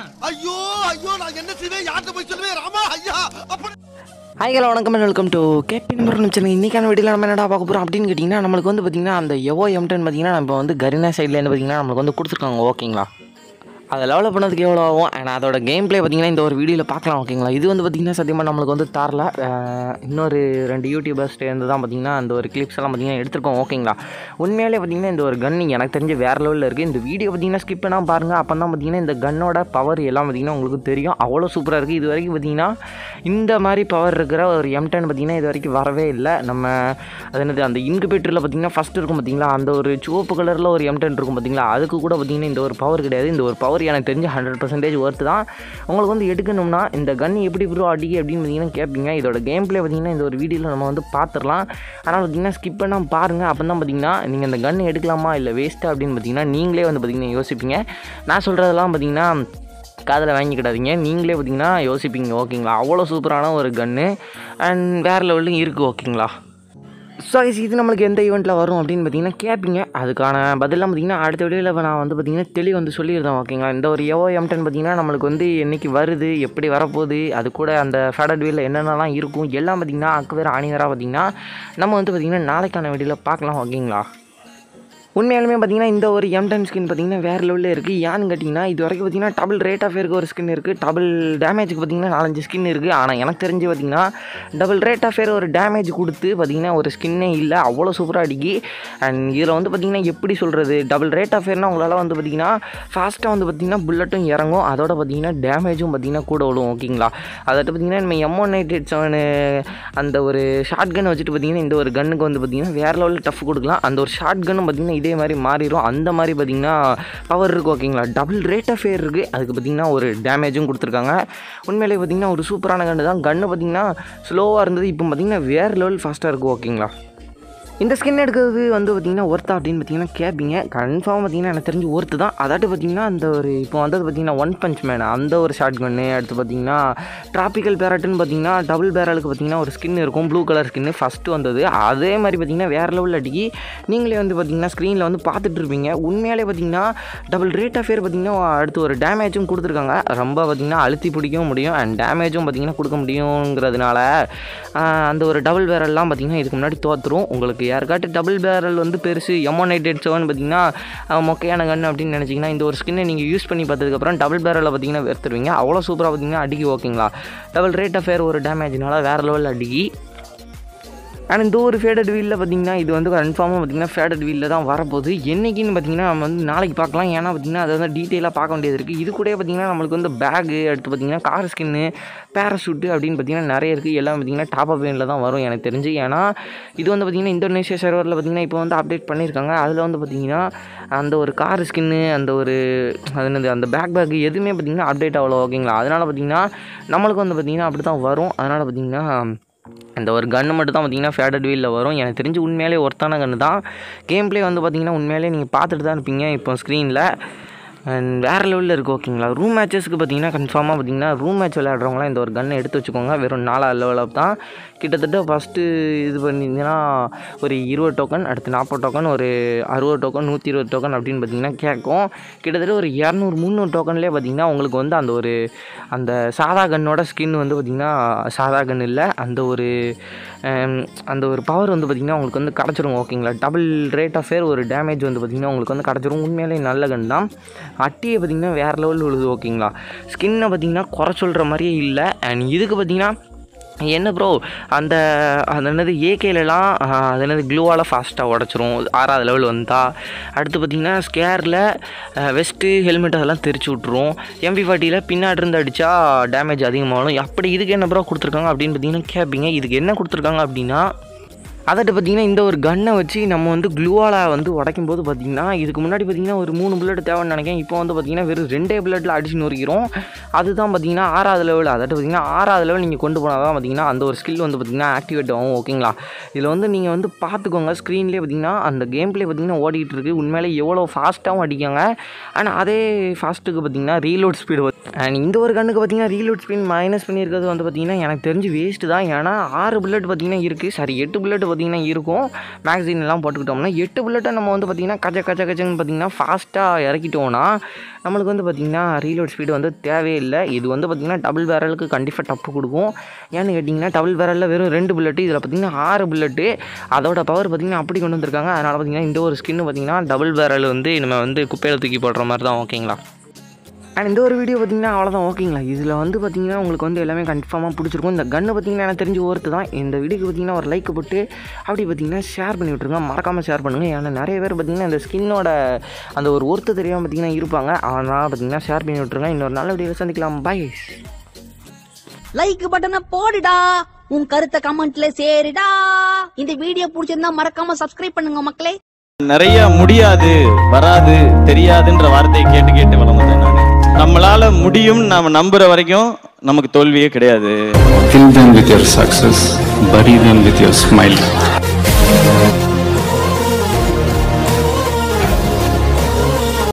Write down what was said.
ஐயோ ஐயோ நான் என்ன செய்வேன் யார்கிட்ட போய் சொல்லுவேன் ராமா ஐயா அப்படி ஹாய் ஹலோ வணக்கம் welcome to KB number channel இன்றைக்கான வீடியோவில் நம்ம என்னடா பார்க்க போகிறோம் அப்படின்னு கேட்டிங்கன்னா நம்மளுக்கு வந்து பார்த்திங்கன்னா அந்த எவோ எம்டன் பார்த்திங்கன்னா நம்ம வந்து கரினா சைட்லேருந்து பார்த்திங்கன்னா நம்மளுக்கு வந்து கொடுத்துருக்காங்க ஓகேங்களா அதை லெவலப் பண்ணதுக்கு எவ்வளோ ஆகும் அண்ட் அதோட கேம் ப்ளே பார்த்திங்கன்னா இந்த ஒரு வீடியோவில் பார்க்கலாம் ஓகேங்களா இது வந்து பார்த்திங்கன்னா சத்தியமாக நம்மளுக்கு வந்து தரல அஹ் இன்னொரு ரெண்டு யூடியூபர்ஸ்லேருந்து தான் பார்த்திங்கன்னா அந்த ஒரு கிளிப்ஸ் எல்லாம் பார்த்திங்கன்னா எடுத்திருக்கோம் ஓகேங்களா உண்மையிலே பார்த்திங்கன்னா இந்த ஒரு கன் எனக்கு தெரிஞ்ச வேறு லெவலில் இருக்குது இந்த வீடியோ பார்த்திங்கன்னா ஸ்கிப் பண்ணால் பாருங்கள் அப்போ தான் பார்த்திங்கன்னா இந்த கன்னோட பவர் எல்லாம் பார்த்திங்கன்னா உங்களுக்கு தெரியும் அவ்வளோ சூப்பராக இருக்குது இது வரைக்கும் பார்த்திங்கன்னா இந்த மாதிரி பவர் இருக்கிற ஒரு எம் டென் பார்த்திங்கன்னா இது வரைக்கும் வரவே இல்லை நம்ம அது என்னது அந்த இன்குபேட்டரில் பார்த்திங்கன்னா ஃபஸ்ட் இருக்கும் பார்த்திங்களா அந்த ஒரு சிவப்பு கலரில் ஒரு எம் டென் இருக்கும் பார்த்திங்களா அதுக்கு கூட பார்த்திங்கன்னா இந்த ஒரு பவர் கிடையாது இந்த ஒரு பவர் எனக்கு தெரிஞ்சு ஹண்ட்ரட் பர்சன்டேஜ் ஒர்த்து தான் உங்களுக்கு வந்து எடுக்கணும்னா இந்த கன் எப்படி ப்ரோ அடிக்க அப்படின்னு பார்த்தீங்கன்னா கேட்பீங்க இதோட கேம் ப்ளே பார்த்திங்கன்னா இந்த ஒரு வீடியோவில் நம்ம வந்து பார்த்துடலாம் ஆனால் பார்த்திங்கன்னா ஸ்கிப் பண்ணால் பாருங்கள் அப்போ தான் பார்த்திங்கன்னா நீங்கள் இந்த கன் எடுக்கலாமா இல்லை வேஸ்ட்டாக அப்படின்னு பார்த்தீங்கன்னா நீங்களே வந்து பார்த்திங்கன்னா யோசிப்பீங்க நான் சொல்கிறதெல்லாம் பார்த்திங்கன்னா காதில் வாங்கிக்கிடாதீங்க நீங்களே பார்த்தீங்கன்னா யோசிப்பீங்க ஓகேங்களா அவ்வளோ சூப்பரான ஒரு கன்று அண்ட் வேறு லெவல்லையும் இருக்குது ஓகேங்களா ஸோ இது நம்மளுக்கு எந்த ஈவெண்ட்டில் வரும் அப்படின்னு பார்த்தீங்கன்னா கேட்பீங்க அதுக்கான பதிலாம் பார்த்தீங்கன்னா அடுத்த வீடியோவில் நான் வந்து பார்த்தீங்கன்னா தெளி வந்து சொல்லியிருந்தேன் ஓகேங்களா இந்த ஒரு எவோ எம்டன் பார்த்தீங்கன்னா நம்மளுக்கு வந்து என்றைக்கு வருது எப்படி வரப்போகுது அது கூட அந்த ஃபேடட் வீலில் என்னென்னலாம் இருக்கும் எல்லாம் பார்த்தீங்கன்னா அக்கு வேறு ஆணிவராக பார்த்தீங்கன்னா நம்ம வந்து பார்த்தீங்கன்னா நாளைக்கான வீடியோவில் பார்க்கலாம் ஓகேங்களா உண்மையாலுமே பார்த்தீங்கன்னா இந்த ஒரு எம்டன் ஸ்கின் பார்த்தீங்கன்னா வேறு லெவலில் இருக்குது ஏன்னு கேட்டிங்கன்னா இது வரைக்கும் பார்த்தீங்கன்னா டபுள் ரேட் ஆஃப் ஏருக்கு ஒரு ஸ்கின் இருக்குது டபுள் டேமேஜுக்கு பார்த்தீங்கன்னா நாலஞ்சு ஸ்கின் இருக்குது ஆனால் எனக்கு தெரிஞ்சு பார்த்தீங்கன்னா டபுள் ரேட் ஆஃப் ஏர் ஒரு டேமேஜ் கொடுத்து பார்த்தீங்கன்னா ஒரு ஸ்கின்னே இல்லை அவ்வளோ சூப்பராக அடிக்கி அண்ட் இதில் வந்து பார்த்தீங்கன்னா எப்படி சொல்கிறது டபுள் ரேட் ஆஃப் ஏர்னால் உங்களால் வந்து பார்த்தீங்கன்னா ஃபாஸ்ட்டாக வந்து பார்த்தீங்கன்னா புல்லட்டும் இறங்கும் அதோட பார்த்தீங்கன்னா டேமேஜும் பார்த்தீங்கன்னா கூட விழும் ஓகேங்களா அதாவது பார்த்தீங்கன்னா நம்ம எம்ஓ நைட் எயிட் செவனு அந்த ஒரு ஷார்ட் கன் வச்சுட்டு பார்த்தீங்கன்னா இந்த ஒரு கன்னுக்கு வந்து பார்த்தீங்கன்னா வேறு லெவலில் டஃப் கொடுக்கலாம் அந்த ஒரு ஷார்ட் கன்னும் பார்த்தீங்கன்னா இதே மாதிரி மாறிடும் அந்த மாதிரி பார்த்தீங்கன்னா பவர் இருக்குது ஓகேங்களா டபுள் ரேட் ஆஃப் ஏர் இருக்குது அதுக்கு பார்த்தீங்கன்னா ஒரு டேமேஜும் கொடுத்துருக்காங்க உண்மையிலே பார்த்தீங்கன்னா ஒரு சூப்பரான கன்று தான் கன்று பார்த்தீங்கன்னா ஸ்லோவாக இருந்தது இப்போ பார்த்தீங்கன்னா வேறு லெவல் ஃபாஸ்ட்டாக இருக்குது ஓகேங்களா இந்த ஸ்கின் எடுக்கிறது வந்து பார்த்திங்கன்னா ஒர்த்தா அப்படின்னு பார்த்தீங்கன்னா கேட்பீங்க கன்ஃபார்ம் பார்த்தீங்கன்னா எனக்கு தெரிஞ்சு ஒர்த்து தான் அதாட்டு பார்த்தீங்கன்னா அந்த ஒரு இப்போ வந்தது பார்த்தீங்கன்னா ஒன் பஞ்ச் மேன் அந்த ஒரு ஷார்ட் கன்னு அடுத்து பார்த்தீங்கன்னா ட்ராபிக்கல் பேரட்டுன்னு பார்த்தீங்கன்னா டபுள் பேரலுக்கு பார்த்தீங்கன்னா ஒரு ஸ்கின் இருக்கும் ப்ளூ கலர் ஸ்கின்னு ஃபஸ்ட்டு வந்தது அதே மாதிரி பார்த்தீங்கன்னா வேறு லெவலில் அடிக்கி நீங்களே வந்து பார்த்தீங்கன்னா ஸ்க்ரீனில் வந்து பார்த்துட்டு இருப்பீங்க உண்மையாலே பார்த்தீங்கன்னா டபுள் ரேட் ஆஃப் ஏர் பார்த்தீங்கன்னா அடுத்து ஒரு டேமேஜும் கொடுத்துருக்காங்க ரொம்ப பார்த்தீங்கன்னா அழுத்தி பிடிக்கவும் முடியும் அண்ட் டேமேஜும் பார்த்தீங்கன்னா கொடுக்க முடியுங்கிறதுனால ஆஹ், அந்த ஒரு டபுள் பேரல்லாம் பார்த்தீங்கன்னா இதுக்கு முன்னாடி தோற்றுரும் உங்களுக்கு யாருக்காட்டு டபுள் பேரல் வந்து பெருசு எமோனைட்டட் செவன் பார்த்தீங்கன்னா அஹ், மொக்கையான கன் அப்படின்னு நினச்சிங்கன்னா இந்த ஒரு ஸ்கின்னை நீங்கள் யூஸ் பண்ணி பார்த்ததுக்கப்புறம் டபுள் பேரலில் பார்த்தீங்கன்னா வெறுத்துருவீங்க அவ்வளோ சூப்பராக பார்த்தீங்கன்னா அடிக்கி ஓகேங்களா டபுள் ரேட் ஆஃப் ஏர் ஒரு டேமேஜ்னால வேறு லெவலில் அடிக்கி ஆனால் இந்த ஒரு ஃபேடட் வீலில் பார்த்தீங்கன்னா இது வந்து கன்ஃபார்மாக பார்த்தீங்கன்னா ஃபேடட் வீலில் தான் வரப்போகுது என்னைக்குன்னு பார்த்தீங்கன்னா நம்ம வந்து நாளைக்கு பார்க்கலாம் ஏன்னா பார்த்தீங்கன்னா அதை வந்து டீட்டெயிலாக பார்க்க வேண்டியது இருக்குது இது கூட பார்த்தீங்கன்னா நம்மளுக்கு வந்து பேகு அடுத்து பார்த்தீங்கன்னா கார் ஸ்கின்னு பேராஷூட்டு அப்படின்னு பார்த்தீங்கன்னா நிறைய இருக்குது எல்லாம் பார்த்தீங்கன்னா டாப் அப் வேனில் தான் வரும் எனக்கு தெரிஞ்சு ஏன்னா இது வந்து பார்த்தீங்கன்னா இந்தோனேஷியா சர்வரில் பார்த்தீங்கன்னா இப்போ வந்து அப்டேட் பண்ணியிருக்காங்க அதில் வந்து பார்த்தீங்கன்னா அந்த ஒரு கார் ஸ்கின்னு அந்த ஒரு அது என்னது அந்த பேக் பேக் எதுவுமே பார்த்தீங்கன்னா அப்டேட் ஆகல ஓகேங்களா அதனால் பார்த்தீங்கன்னா நம்மளுக்கு வந்து பார்த்தீங்கன்னா அப்படி தான் வரும் அதனால் பார்த்தீங்கன்னா இந்த ஒரு கன்று மட்டும் தான் பார்த்தீங்கன்னா ஃபேடட் வீலில் வரும் எனக்கு தெரிஞ்சு உண்மையிலே ஒர்த்தான கன்று தான் கேம் ப்ளே வந்து பார்த்தீங்கன்னா உண்மையிலே நீங்கள் பார்த்துட்டு தான் இருப்பீங்க இப்போ ஸ்க்ரீனில் அண்ட் வேறு லெவலில் இருக்குது ஓகேங்களா ரூம் மேட்சஸ்க்கு பார்த்தீங்கன்னா கன்ஃபார்மாக பார்த்தீங்கன்னா ரூம் மேட்ச் விளையாடுறவங்களாம் இந்த ஒரு கன்னை எடுத்து வச்சுக்கோங்க வெறும் நாலாவது லெவலில் தான் கிட்டத்தட்ட ஃபஸ்ட்டு இது பண்ணிங்கன்னா ஒரு இருபது டோக்கன் அடுத்து நாற்பது டோக்கன் ஒரு அறுபது டோக்கன் நூற்றி இருபது டோக்கன் அப்படின்னு பார்த்தீங்கன்னா கேட்கும் கிட்டத்தட்ட ஒரு இரநூறு முந்நூறு டோக்கன்லேயே பார்த்தீங்கன்னா உங்களுக்கு வந்து அந்த ஒரு அந்த சாதா கன்னோட ஸ்கின் வந்து பார்த்திங்கன்னா சாதா கன் இல்லை அந்த ஒரு ஹம், அந்த ஒரு பவர் வந்து பார்த்திங்கன்னா உங்களுக்கு வந்து கிடச்சிரும் ஓகேங்களா டபுள் ரேட் ஆஃப் ஃபேர் ஒரு டேமேஜ் வந்து பார்த்திங்கன்னா உங்களுக்கு வந்து கிடச்சிரும் உண்மையிலே நல்ல கன் தான் அட்டியை பார்த்திங்கன்னா வேறு லெவலில் விழுது ஓகேங்களா ஸ்கின்னை பார்த்திங்கன்னா குறை சொல்கிற மாதிரியே இல்லை அண்ட் இதுக்கு பார்த்திங்கன்னா என்ன ப்ரோ அந்த அது என்னது ஏகேலலாம் அது என்னது க்ளூவால் ஃபாஸ்ட்டாக உடச்சிரும் ஆறாவது லெவல் வந்தா அடுத்து பார்த்திங்கன்னா ஸ்கேரில் வெஸ்ட்டு ஹெல்மெட் அதெல்லாம் தெரிச்சு விட்ரும் எம்பி ஃபார்ட்டியில் பின்னாடி இருந்து அடித்தா டேமேஜ் அதிகமாகும் அப்படி இதுக்கு என்ன ப்ரோ கொடுத்துருக்காங்க அப்படின்னு பார்த்தீங்கன்னா கேட்பீங்க இதுக்கு என்ன கொடுத்துருக்காங்க அப்படின்னா அதட்டு பார்த்தீங்கன்னா இந்த ஒரு கன்னை வச்சு நம்ம வந்து க்ளூவால் வந்து உடைக்கும் போது பார்த்தீங்கன்னா இதுக்கு முன்னாடி பார்த்தீங்கன்னா ஒரு மூணு புல்லட் தேவைன்னு நினைக்கிறேன் இப்போ வந்து பார்த்தீங்கன்னா வெறும் ரெண்டே புல்லட்டில் அடிச்சு நொறுக்கிறோம் அதுதான் பார்த்தீங்கன்னா ஆறாவது லெவல் அதட்டு பார்த்தீங்கன்னா ஆறாவது லெவல் நீங்கள் கொண்டு போனால் தான் பார்த்தீங்கன்னா அந்த ஒரு ஸ்கில் வந்து பார்த்தீங்கன்னா ஆக்டிவேட் ஆகும் ஓகேங்களா இதில் வந்து நீங்கள் வந்து பார்த்துக்கோங்க ஸ்க்ரீன்லேயே பார்த்தீங்கன்னா அந்த கேம் ப்ளே பார்த்தீங்கன்னா ஓடிட்டு இருக்கு உண்மையிலே எவ்வளோ ஃபாஸ்ட்டாகவும் அடிக்காங்க ஆனால் அதே ஃபாஸ்ட்டுக்கு பார்த்தீங்கன்னா ரீலோட் ஸ்பீடு அண்ட் இந்த ஒரு கண்ணுக்கு பார்த்தீங்கன்னா ரீலோட் ஸ்பீட் மைனஸ் பண்ணியிருக்கிறது வந்து பார்த்தீங்கன்னா எனக்கு தெரிஞ்சு வேஸ்ட்டு தான் ஏன்னா ஆறு புல்லட் பார்த்தீங்கன்னா இருக்குது சாரி எட்டு புல்லட் பார்த்திங்கன்னா இருக்கும் மேக்சின் எல்லாம் போட்டுக்கிட்டோம்னா எட்டு புல்லட்டை நம்ம வந்து பார்த்திங்கன்னா கச்ச கச்ச கச்சன்னு பார்த்திங்கன்னா ஃபாஸ்ட்டாக இறக்கிட்டோம்னா நம்மளுக்கு வந்து பார்த்திங்கன்னா ரீலோட் ஸ்பீடு வந்து தேவையே இல்லை இது வந்து பார்த்திங்கன்னா டபுள் பேரலுக்கு கண்டிப்பாக டப்பு கொடுக்கும் ஏன்னு கேட்டிங்கன்னா டபுள் பேரலில் வெறும் ரெண்டு புல்லட்டு இதில் பார்த்திங்கன்னா ஆறு புல்லட்டு அதோட பவர் பார்த்திங்கன்னா அப்படி கொண்டு வந்திருக்காங்க அதனால் பார்த்திங்கன்னா இந்த ஒரு ஸ்கின்னு பார்த்திங்கன்னா டபுள் பேரல் வந்து நம்ம வந்து குப்பையில் தூக்கி போடுற மாதிரி தான் ஓகேங்களா அண்ட் இந்த ஒரு வீடியோ பார்த்தீங்கன்னா அவ்வளோதான் ஓகேங்களா இதில் வந்து பார்த்தீங்கன்னா உங்களுக்கு வந்து எல்லாமே கன்ஃபார்மாக பிடிச்சிருக்கும் இந்த கன்று பார்த்தீங்கன்னா எனக்கு தெரிஞ்சு ஒருத்து தான் இந்த வீடியோக்கு பார்த்தீங்கன்னா ஒரு லைக் போட்டு அப்படி பார்த்தீங்கன்னா ஷேர் பண்ணி விட்ருங்க மறக்காமல் ஷேர் பண்ணுங்கள் ஏன்னா நிறைய பேர் பார்த்தீங்கன்னா இந்த ஸ்கின்னோட அந்த ஒரு ஒருத்து தெரியாமல் பார்த்தீங்கன்னா இருப்பாங்க அதனால் பார்த்தீங்கன்னா ஷேர் பண்ணி விட்ருங்க இன்னொரு நல்ல வீடியோவில் சந்திக்கலாம் பாய் லைக் பட்டனை போடுடா உன் கருத்தை கமெண்ட்ல சேருடா இந்த வீடியோ பிடிச்சிருந்தா மறக்காம சப்ஸ்கிரைப் பண்ணுங்க மக்களே நிறைய முடியாது வராது தெரியாதுன்ற வார்த்தையை கேட்டு கேட்டு வளர்ந்தேன் நான் நம்மளால முடியும் நாம நம்புற வரைக்கும் நமக்கு தோல்வியே கிடையாது Kill them with your success, bury them with your smile.